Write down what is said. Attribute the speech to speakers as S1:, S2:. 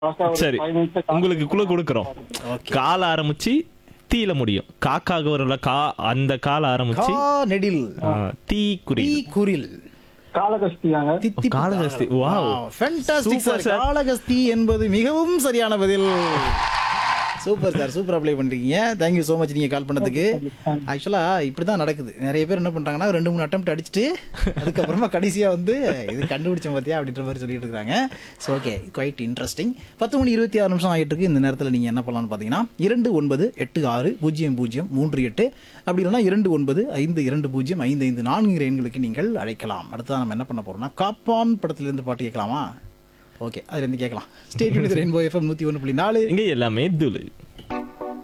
S1: Fast ஆ ஒரு
S2: சரி
S1: five minutes ல
S2: உங்களுக்கு குழு கொடுக்குறோம்
S3: ஓகே
S2: கால ஆரம்பிச்சு தீல முடியும் காக்காக வரல கா அந்த கால ஆரம்பிச்சு
S3: கா நெடில்
S2: ஆ, தீ குறி
S3: தீ குரில்
S1: காலகஸ்தியாங்க
S3: தித்தி
S2: Kalahasti wow
S3: fantastic
S2: Super,
S3: sir
S2: sir.
S3: Kalahasti என்பது மிகவும் சரியான பதில் சூப்பர் சார் சூப்பர் அப்ளை பண்றீங்க தேங்க்யூ ஸோ மச் நீங்க கால் பண்ணதுக்கு ஆக்சுவலா இப்படி தான் நடக்குது நிறைய பேர் என்ன பண்றாங்கன்னா ரெண்டு மூணு அட்டம் அடிச்சுட்டு அதுக்கப்புறமா கடைசியா வந்து இது கண்டுபிடிச்ச பார்த்தியா அப்படின்ற மாதிரி சொல்லிட்டு இருக்காங்க ஸோ ஓகே குவைட் இன்ட்ரெஸ்டிங் பத்து மணி இருபத்தி ஆறு நிமிஷம் ஆகிட்டு இருக்கு இந்த நேரத்தில் நீங்க என்ன பண்ணலாம்னு பார்த்தீங்கன்னா இரண்டு ஒன்பது எட்டு ஆறு பூஜ்ஜியம் பூஜ்ஜியம் மூன்று எட்டு அப்படி இல்லைன்னா இரண்டு ஒன்பது ஐந்து இரண்டு பூஜ்ஜியம் ஐந்து ஐந்து நான்கு எண்களுக்கு நீங்கள் அழைக்கலாம் அடுத்ததான் நம்ம என்ன பண்ண போறோம்னா காப்பான் படத்திலிருந்து பாட்டு கேட்கலாமா ஓகே அதுலேருந்து கேட்கலாம் ஸ்டேட் ரெயின்போ எஃப்எம் நூற்றி ஒன்று புள்ளி நாலு
S2: இங்க எல்லாமே துளு